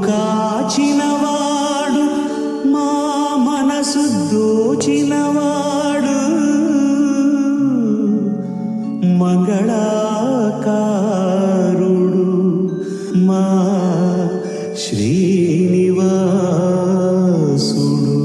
కాచినవాడు మా మనసు దోచినవాడు మంగళాకారుడు మా శ్రీనివాసుడు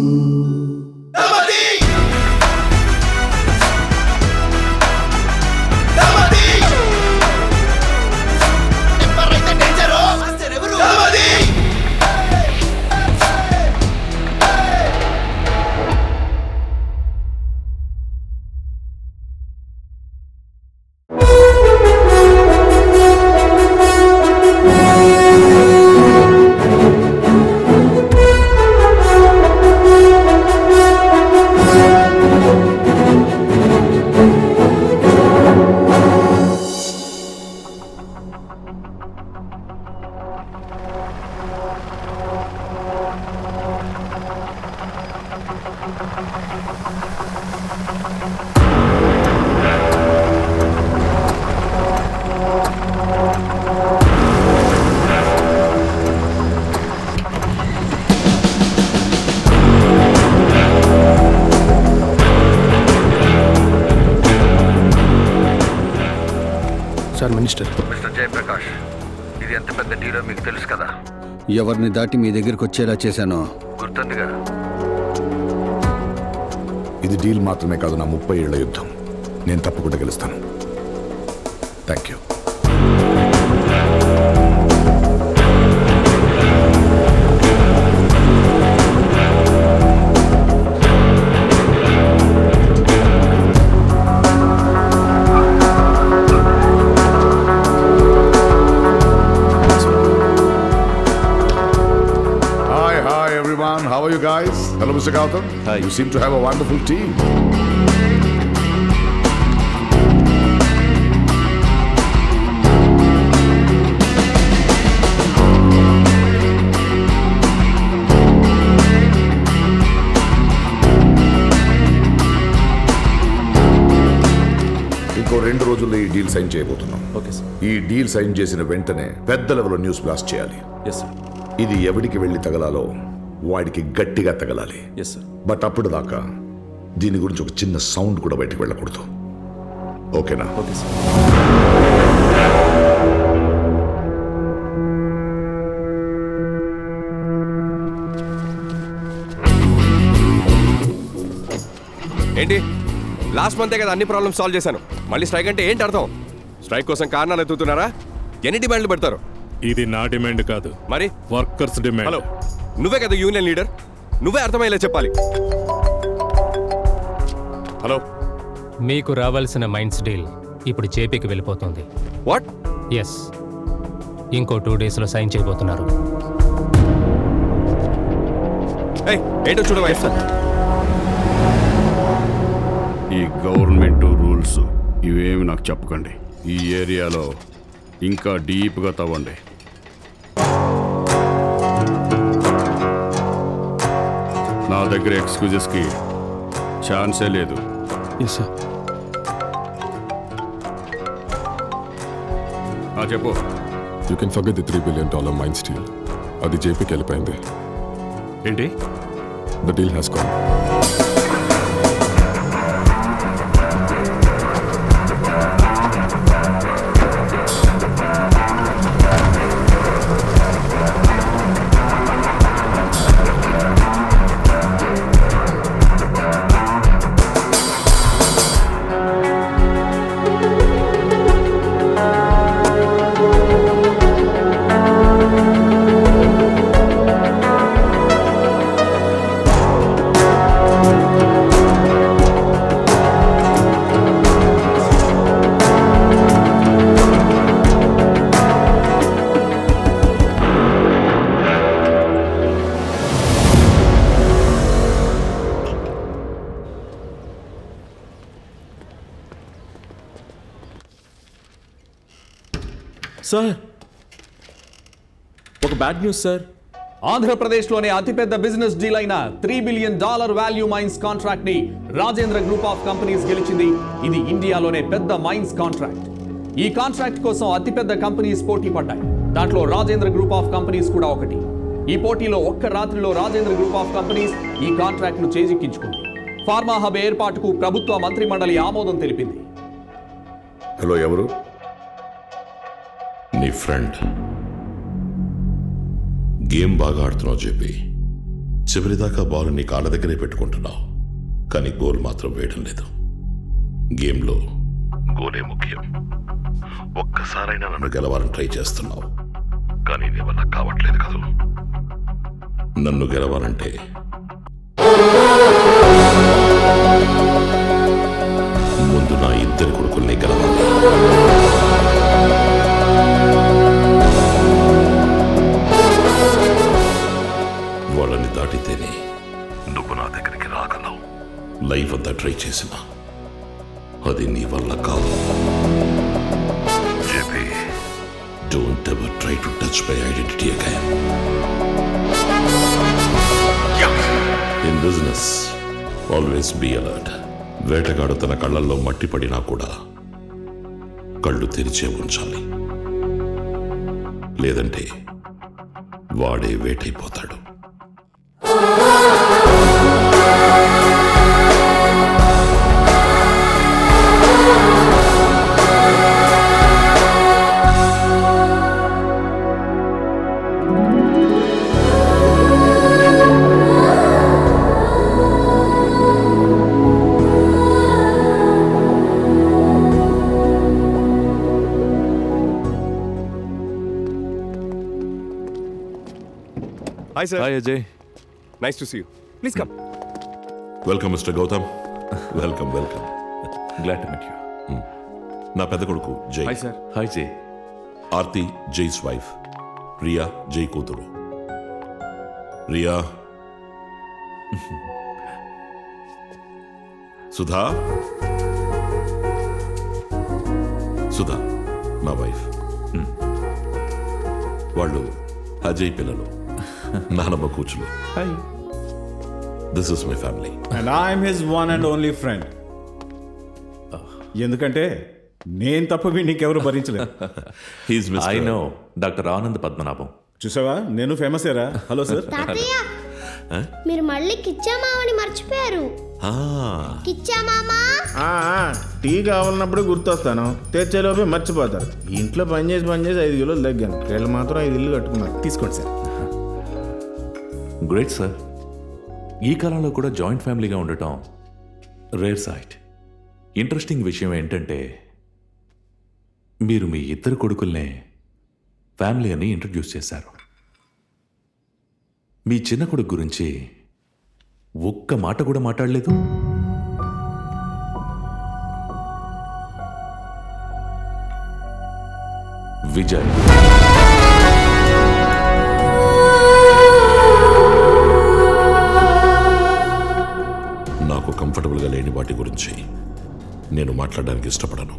సార్ మినిస్టర్ మిస్టర్ జయప్రకాష్ ఇది ఎంత పెద్ద డీలో మీకు తెలుసు కదా ఎవరిని దాటి మీ దగ్గరికి వచ్చేలా చేశానో గుర్తుందిగా ఇది డీల్ మాత్రమే కాదు నా ముప్పై ఏళ్ల యుద్ధం నేను తప్పకుండా గెలుస్తాను thank you Hi, hi everyone. How are you guys? Hello, Mr. Gautam. Hi. You seem to have a wonderful team. ఇంకో రెండు రోజుల్లో ఈ డీల్ సైన్ చేయబోతున్నాం ఓకే సార్ ఈ డీల్ సైన్ చేసిన వెంటనే పెద్ద లెవెల్లో న్యూస్ బ్లాస్ట్ చేయాలి ఎస్ సార్ ఇది ఎవడికి వెళ్ళి తగలాలో వాడికి గట్టిగా తగలాలి ఎస్ సార్ బట్ అప్పుడు దాకా దీని గురించి ఒక చిన్న సౌండ్ కూడా బయటికి వెళ్ళకూడదు ఓకేనా ఓకే సార్ ఏంటి లాస్ట్ మంతే కదా అన్ని ప్రాబ్లమ్స్ సాల్వ్ చేశాను మళ్ళీ స్ట్రైక్ అంటే ఏంటి అర్థం స్ట్రైక్ కోసం కారణాలు ఎత్తుతున్నారా ఎన్ని డిమాండ్లు పెడతారు ఇది నా డిమాండ్ కాదు మరి వర్కర్స్ డిమాండ్ హలో నువ్వే కదా యూనియన్ లీడర్ నువ్వే అర్థమయ్యేలా చెప్పాలి హలో మీకు రావాల్సిన మైండ్స్ డీల్ ఇప్పుడు జేపీకి వెళ్ళిపోతుంది వాట్ ఎస్ ఇంకో టూ డేస్లో సైన్ చేయబోతున్నారు ఏయ్ ఏంటో చూడవా సార్ ఈ గవర్నమెంట్ రూల్స్ ఇవేమి నాకు చెప్పకండి ఈ ఏరియాలో ఇంకా డీప్గా తవ్వండి నా దగ్గర ఎక్స్క్యూజెస్కి ఛాన్సే లేదు ఎస్ సార్ ఆ చెప్పు you can forget the three billion dollar mine steel అది జేపీకి వెళ్ళిపోయింది ఏంటి the deal has gone sir ఒక బ్యాడ్ న్యూస్ సార్ ఆంధ్రప్రదేశ్లోనే అతిపెద్ద బిజినెస్ డీల్ అయిన three billion dollar value mines contract ని రాజేంద్ర గ్రూప్ ఆఫ్ కంపెనీస్ గెలిచింది ఇది ఇండియాలోనే పెద్ద మైన్స్ కాంట్రాక్ట్ ఈ కాంట్రాక్ట్ కోసం అతిపెద్ద కంపెనీస్ పోటీ పడ్డాయి దాంట్లో రాజేంద్ర గ్రూప్ ఆఫ్ కంపెనీస్ కూడా ఒకటి ఈ పోటీలో ఒక్క రాత్రిలో రాజేంద్ర గ్రూప్ ఆఫ్ కంపెనీస్ ఈ కాంట్రాక్ట్ ను చేజిక్కించుకుంది ఫార్మా హబ్ ఏర్పాటుకు ప్రభుత్వ మంత్రి మండలి ఆమోదం తెలిపింది హలో ఎవరు నీ ఫ్రెండ్ గేమ్ బాగా ఆడుతున్నావు చెప్పి చివరిదాకా బాల్ నీ కాళ్ళ దగ్గరే పెట్టుకుంటున్నావు కానీ గోల్ మాత్రం వేయడం లేదు గేమ్లో గోలే ముఖ్యం ఒక్కసారైనా నన్ను గెలవాలని ట్రై చేస్తున్నావు కానీ నీ వల్ల కావట్లేదు కదూ నన్ను గెలవాలంటే ముందు నా ఇద్దరు కొడుకుల్ని గెలవాలి వాళ్ళని దాటితేనే నువ్వు నా దగ్గరికి రాగలవు లైఫ్ అంతా ట్రై చేసిన అది నీ వల్ల కాదు JP don't ever try to touch my identity again in business always be alert వేటగాడు తన కళ్ళల్లో మట్టి పడినా కూడా కళ్ళు తెరిచే ఉంచాలి లేదంటే వాడే వేటైపోతాడు hi sir hi Ajay nice to see you please come welcome mister Gautam welcome welcome glad to meet you నా పెద్ద కొడుకు జై సార్ హాయ్ జై ఆర్తి జైస్ వైఫ్ రియా జై కూతురు రియా సుధా సుధా నా వైఫ్ వాళ్ళు అజయ్ పిల్లలు నానమ్మ కూచులు hi this is my family and I'm his one and only friend ఎందుకంటే నేను తప్ప వీడికెవరు భరించలేదు he's I mister no doctor Anand Padmanabham చూసావా నేను ఫేమస్ ఏరా హలో సార్ తాతయ్య మీరు మళ్ళీ కిచ్చా మామని మర్చిపోయారు కిచ్చా మామా టీ కావాలన్నప్పుడు గుర్తొస్తాను తెచ్చేలోపే మర్చిపోతారు ఇంట్లో పని చేసి పని చేసి ఐదు కిలోలు తగ్గాను వీళ్ళు మాత్రం ఐదు ఇల్లు కట్టుకున్నారు తీసుకోండి సార్ గ్రేట్ సార్ ఈ కాలంలో కూడా జాయింట్ ఫ్యామిలీగా ఉండటం రేర్ సైట్ ఇంట్రెస్టింగ్ విషయం ఏంటంటే మీరు మీ ఇద్దరు కొడుకుల్నే ఫ్యామిలీ అని ఇంట్రడ్యూస్ చేశారు మీ చిన్న కొడుకు గురించి ఒక్క మాట కూడా మాట్లాడలేదు విజయ్ నాకు కంఫర్టబుల్గా లేని వాటి గురించి నేను మాట్లాడడానికి ఇష్టపడను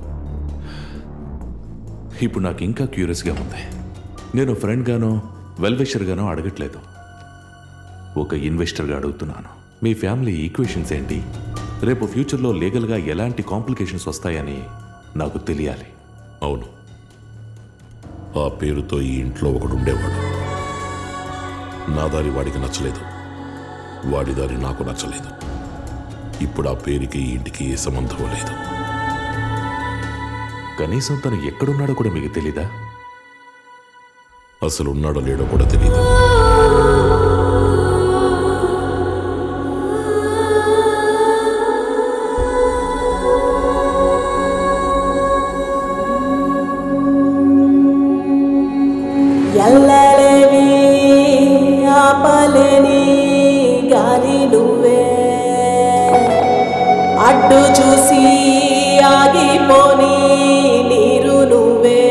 ఇప్పుడు నాకు ఇంకా క్యూరియస్గా ఉంది నేను ఫ్రెండ్గానో వెల్విషర్గానో అడగట్లేదు ఒక ఇన్వెస్టర్గా అడుగుతున్నాను మీ ఫ్యామిలీ ఈక్వేషన్స్ ఏంటి రేపు ఫ్యూచర్లో లీగల్గా ఎలాంటి కాంప్లికేషన్స్ వస్తాయని నాకు తెలియాలి అవును ఆ పేరుతో ఈ ఇంట్లో ఒకడు ఉండేవాడు నా దారి వాడికి నచ్చలేదు వాడి దారి నాకు నచ్చలేదు ఇప్పుడు ఆ పేరుకి ఈ ఇంటికి ఏ సంబంధం లేదు కనీసం తను ఎక్కడున్నాడో కూడా మీకు తెలీదా అసలు ఉన్నాడో లేడో కూడా తెలియదు ఎల్లలేవి ఆపలేని గాలి నువ్వే అడ్డు చూసి ఆగిపోని నీరు నువ్వే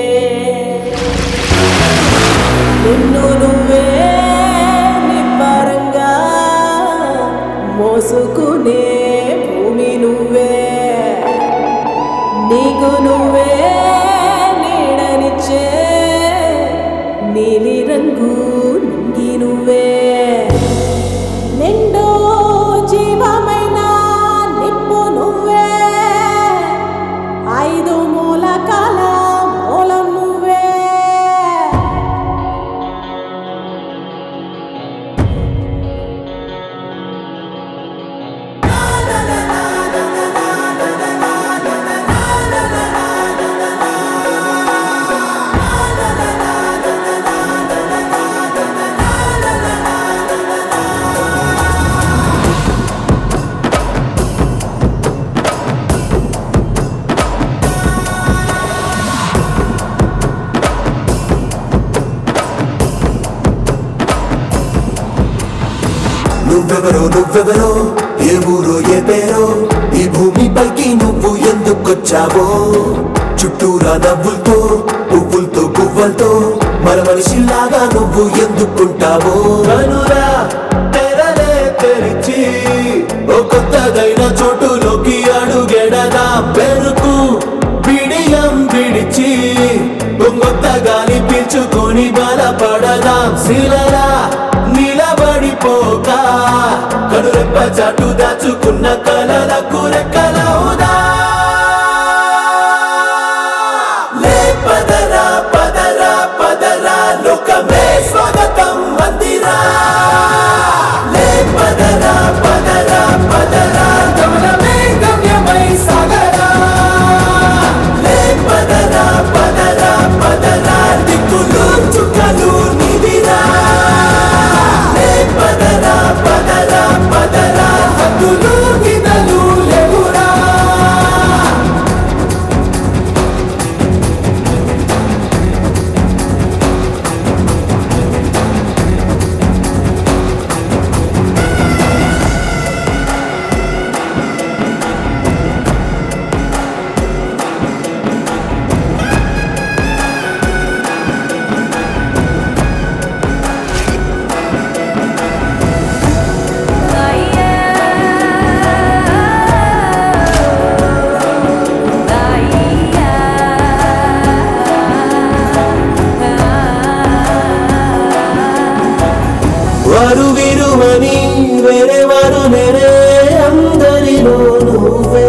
నిన్ను నువ్వే నిబ్బరంగా మోసుకునే భూమి నువ్వే నీకు నువ్వే నీడనిచ్చే నీలి రంగు నింగి నువ్వే నిండు జీవమైన నిప్పు నువ్వే ఐదు మూలకాల మూలం నువ్వే నువ్వెవరో నువ్వెవరో ఏ ఊరో ఏ పేరో ఈ భూమిపైకి నువ్వు ఎందుకొచ్చావో చుట్టూరా నవ్వులతో పువ్వులతో పువ్వులతో మన మనిషిలాగా నువ్వు ఎందుకుంటావో కనురా తెరలే తెరిచి ఓ కొత్తదైన చోటులోకి అడుగెడదా పెరుకు బిడియం విడిచి కొత్త గాలి పీల్చుకొని బలపడదాం శిలలా నిలబడిపోక కనురెప్ప చాటు దాచుకున్న కలలకు రెక్కలవుదా లే పదరా పదరా పదరా లోకమే స్వాగతం మందిరా లే పదరా పదరా పదరా గమనమే గమ్యమై సాగరా లే పదరా పదరా పదరా దిక్కులు చుక్కలు నిదిరా లే పదరా పదరా పదరా హద్దులు గిదలు లేవురా వారు వీరుమని వేరే వారు నేనే అందరిలో నువ్వే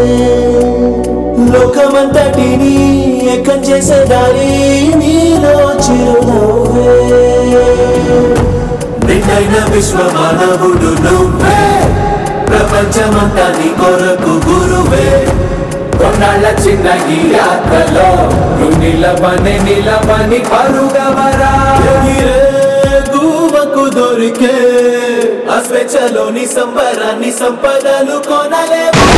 లోకమంతటిని ఎక్కం చేసే దారి నీలో చిరునవ్వే నిన్నైన విశ్వ మానవుడు నువ్వే ప్రపంచమంతా నీ కొరకు గురువే కొన్నాళ్ళ చిన్న ఈ యాత్రలో నువ్వు నిలబని నిలబని పరుగవరా గువకు దొరికే ఆ స్వేచ్ఛలోని సంబరాన్ని సంపదలు కొనలేవు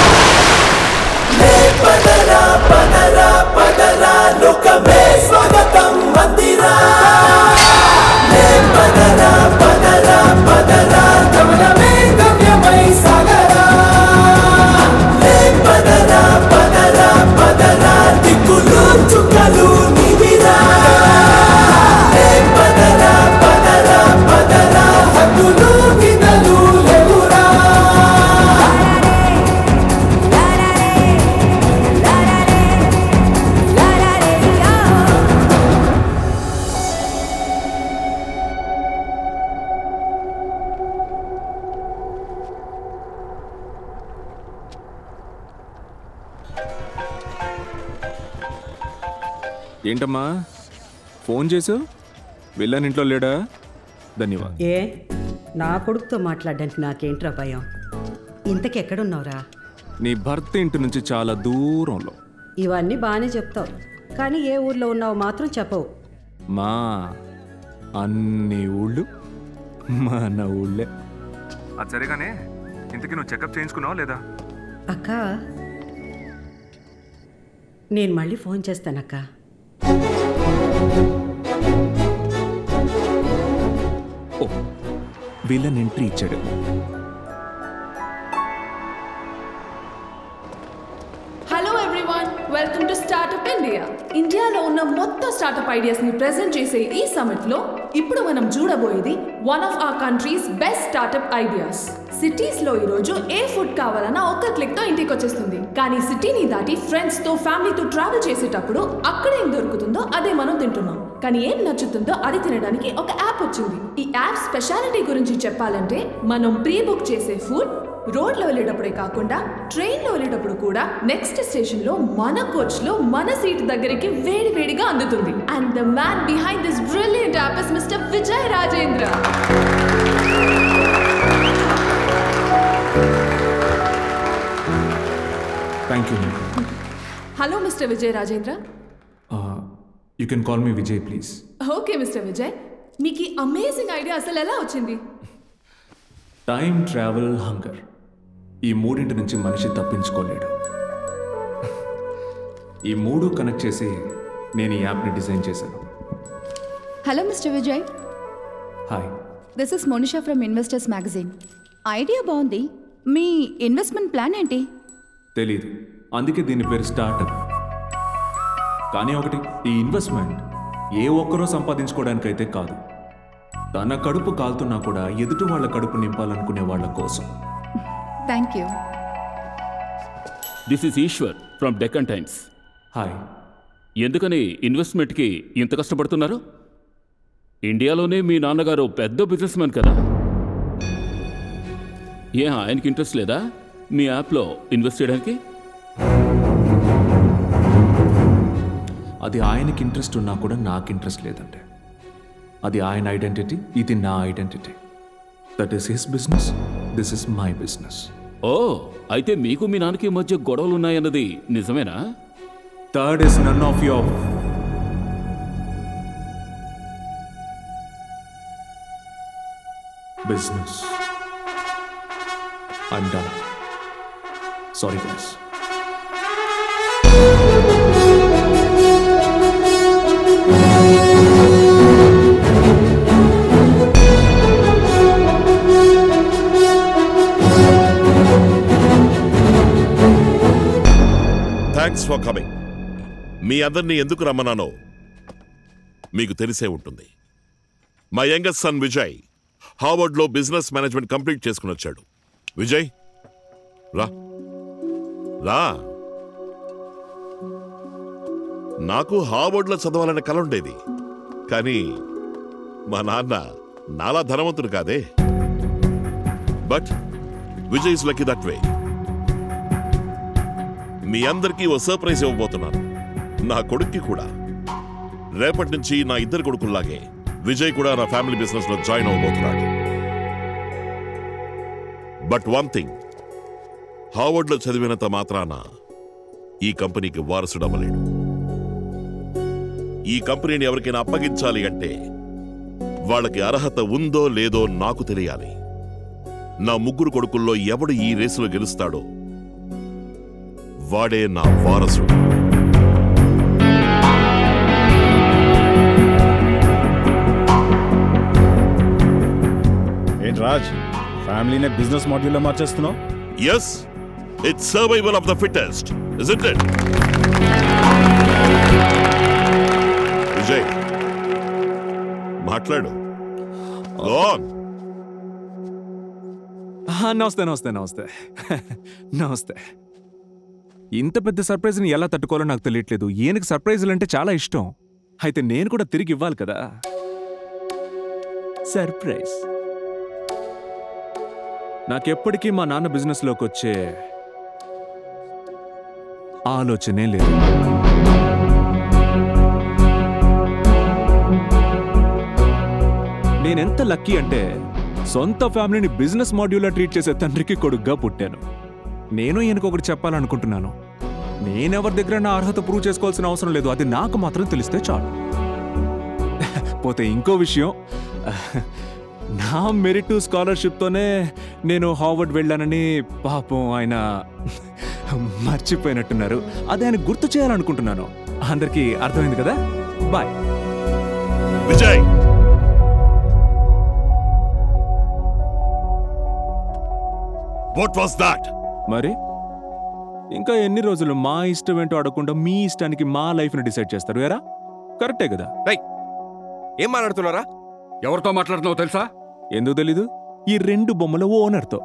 లే పదరా పదరా పదరా లోకమే స్వాగతం మందిరా లే పదరా పదరా పదరా గమనమే గమ్యమై సాగరా లే పదరా పదరా పదరా దిక్కులు చుక్కలు నివిరా లే పదరా పదరా పదరా హద్దులు గిదలు లేవురా ఏంటమ్మా ఫోన్ చేసావు వెళ్ళాను ఇంట్లో లేడా ధన్యవాద్ ఏ నా కొడుకుతో మాట్లాడడానికి నాకేంట్రా భయం ఇంతకెక్కడున్నావురా నీ భర్త ఇంటి నుంచి చాలా దూరంలో ఇవన్నీ బాగానే చెప్తావు కానీ ఏ ఊర్లో ఉన్నావు మాత్రం చెప్పవు మా అన్ని ఊళ్ళు మన ఊళ్ళే అది సరేగానే ఇంతకీ నువ్వు చెకప్ చేయించుకున్నావా లేదా అక్క నేను మళ్ళీ ఫోన్ చేస్తానక్క ఓ విలన్ ఎంట్రీ ఇచ్చాడు hello everyone welcome to startup India ఇండియాలో ఉన్న మొత్తం స్టార్టప్ ఐడియాస్ ని ప్రెజెంట్ చేసే ఈ సమిట్ లో ఇప్పుడు మనం చూడబోయేది one of our country's best startup ideas cities లో ఈ రోజు ఏ ఫుడ్ కావాలన్నా ఒక్క క్లిక్ తో ఇంటికి వచ్చేస్తుంది కానీ సిటీని దాటి ఫ్రెండ్స్ తో ఫ్యామిలీతో ట్రావెల్ చేసేటప్పుడు అక్కడ ఏం దొరుకుతుందో అదే మనం తింటున్నాం కానీ ఏం నచ్చుతుందో అది తినడానికి ఒక యాప్ వచ్చింది ఈ యాప్ స్పెషాలిటీ గురించి చెప్పాలంటే మనం ప్రీ బుక్ చేసే ఫుడ్ రోడ్లో వెళ్ళేటప్పుడే కాకుండా ట్రైన్లో వెళ్ళేటప్పుడు కూడా నెక్స్ట్ స్టేషన్ లో మన కోచ్ లో మన సీట్ దగ్గరికి వేడి వేడిగా అందుతుంది and the man behind this brilliant app is mister Vijay Rajendra thank you hello mister Vijay Rajendra you can call me Vijay please okay mister Vijay మీకు ఈ అమేజింగ్ ఐడియా అసలు ఎలా వచ్చింది టైం ట్రావెల్ హంగర్ ఈ మూడింటి నుంచి మనిషి తప్పించుకోలేడు ఈ మూడు కనెక్ట్ చేసి నేను ఈ యాప్ని డిజైన్ చేశాను hello mister Vijay hi this is Monisha from investors magazine idea బాగుంది మీ ఇన్వెస్ట్మెంట్ ప్లాన్ ఏంటి తెలీదు అందుకే దీని పేరు స్టార్టప్ కానీ ఒకటి ఈ ఇన్వెస్ట్మెంట్ ఏ ఒక్కరో సంపాదించుకోవడానికైతే కాదు తన కడుపు కాలుతున్నా కూడా ఎదుటి వాళ్ళ కడుపు నింపాలనుకునే వాళ్ళ కోసం thank you this is Eshwar from Deccan times hi ఎందుకని ఇన్వెస్ట్మెంట్కి ఇంత కష్టపడుతున్నారు ఇండియాలోనే మీ నాన్నగారు పెద్ద బిజినెస్ మ్యాన్ కదా ఏ ఆయనకి ఇంట్రెస్ట్ లేదా మీ యాప్లో ఇన్వెస్ట్ చేయడానికి అది ఆయనకి ఇంట్రెస్ట్ ఉన్నా కూడా నాకు ఇంట్రెస్ట్ లేదండి అది ఆయన ఐడెంటిటీ ఇది నా identity that is his business this is my business oh అయితే మీకు మీ నాన్నకి మధ్య గొడవలు ఉన్నాయన్నది నిజమేనా థర్డ్ is none of your business I'm done sorry guys thanks for coming మీ అందరినీ ఎందుకు రమ్మన్నానో మీకు తెలిసే ఉంటుంది మా యంగెస్ట్ సన్ విజయ్ హార్వర్డ్లో బిజినెస్ మేనేజ్మెంట్ కంప్లీట్ చేసుకుని వచ్చాడు విజయ్ రా రా నాకు హార్వర్డ్లో చదవాలనే కల ఉండేది కానీ మా నాన్న నాలా ధనవంతుడు కాదే but Vijay is lucky that way మీ అందరికీ ఓ సర్ప్రైజ్ ఇవ్వబోతున్నాను నా కొడుక్కి కూడా రేపటి నుంచి నా ఇద్దరు కొడుకుల్లాగే విజయ్ కూడా నా ఫ్యామిలీ బిజినెస్ లో జాయిన్ అవ్వబోతున్నాడు బట్ వన్ థింగ్ హార్వర్డ్ లో చదివినంత మాత్రాన ఈ కంపెనీకి వారసుడు అవ్వలేడు ఈ కంపెనీని ఎవరికైనా అప్పగించాలి అంటే వాళ్ళకి అర్హత ఉందో లేదో నాకు తెలియాలి నా ముగ్గురు కొడుకుల్లో ఎవడు ఈ రేసులో గెలుస్తాడో వాడే నా వారసుడు ఏంటి రాజ్ ఫ్యామిలీనే బిజినెస్ మాడ్యూల్లో మార్చేస్తున్నావు yes it's survival of the fittest is it it Vijay మాట్లాడు Go on. ఆహా, నమస్తే నమస్తే నమస్తే నమస్తే ఇంత పెద్ద సర్ప్రైజ్ని ఎలా తట్టుకోవాలో నాకు తెలియట్లేదు ఈయనకి సర్ప్రైజులు అంటే చాలా ఇష్టం అయితే నేను కూడా తిరిగి ఇవ్వాలి కదా సర్ప్రైజ్ నాకెప్పటికీ మా నాన్న బిజినెస్లోకి వచ్చే ఆలోచనే లేదు నేనెంత లక్కీ అంటే సొంత ఫ్యామిలీని బిజినెస్ మాడ్యూల్లో ట్రీట్ చేసే తండ్రికి కొడుగ్గా పుట్టాను నేను ఈయనకు ఒకటి చెప్పాలనుకుంటున్నాను నేనెవరి దగ్గర నా అర్హత ప్రూవ్ చేసుకోవాల్సిన అవసరం లేదు అది నాకు మాత్రం తెలిస్తే చాలు పోతే ఇంకో విషయం నా మెరిట్ స్కాలర్షిప్తోనే నేను హార్వర్డ్ వెళ్ళానని పాపం ఆయన మర్చిపోయినట్టున్నారు అది ఆయన గుర్తు చేయాలనుకుంటున్నాను అందరికీ అర్థమైంది కదా bye Vijay what was that మరి ఇంకా ఎన్ని రోజులు మా ఇష్టం ఏంటో అడగకుండా మీ ఇష్టానికి మా లైఫ్ని డిసైడ్ చేస్తారు ఎరా కరెక్టే కదా ఏం మాట్లాడుతున్నారా ఎవరితో మాట్లాడుతున్నావు తెలుసా ఎందుకు తెలీదు ఈ రెండు బొమ్మల ఓనర్తో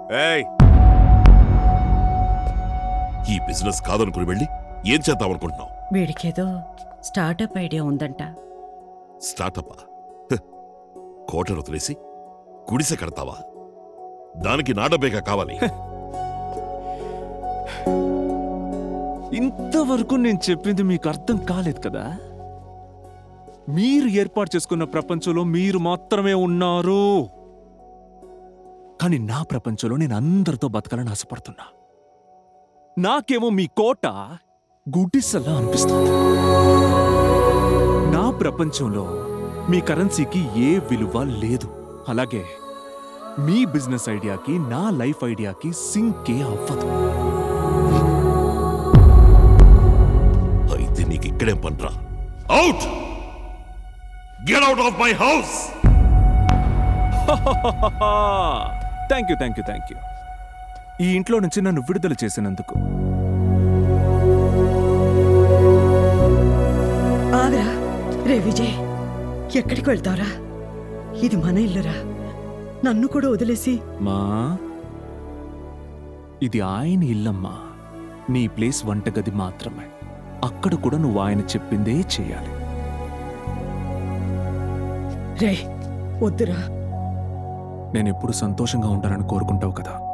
ఈ బిజినెస్ కాదనుకుని వెళ్ళి ఏం చేద్దాం అనుకుంటున్నావు వీడికేదో స్టార్టప్ ఐడియా ఉందంట స్టార్టప్ కోటను వదిలేసి గుడిసె కడతావా దానికి నాడబేక కావాలి ఇంతవరకు నేను చెప్పింది మీకు అర్థం కాలేదు కదా మీరు ఏర్పాటు చేసుకున్న ప్రపంచంలో మీరు మాత్రమే ఉన్నారు కానీ నా ప్రపంచంలో నేను అందరితో బతకాలని ఆశపడుతున్నా నాకేమో మీ కోట గుడిసలా అనిపిస్తుంది నా ప్రపంచంలో మీ కరెన్సీకి ఏ విలువ లేదు అలాగే మీ బిజినెస్ ఐడియాకి నా లైఫ్ ఐడియాకి సింకే అవ్వదు అయితే నీకు ఇక్కడేం పనిరా out get out of my house thank you thank you thank you ఈ ఇంట్లో నుంచి నన్ను విడుదల చేసినందుకు ఆగరా రే విజయ్ ఎక్కడికి వెళ్తావురా ఇది మన ఇల్లురా నన్ను కూడా వదిలేసి మా ఇది ఆయన ఇల్లమ్మా నీ ప్లేస్ వంటగది మాత్రమే అక్కడ కూడా నువ్వు ఆయన చెప్పిందే చేయాలి రే వద్దురా నేను ఎప్పుడు సంతోషంగా ఉండాలని కోరుకుంటావు కదా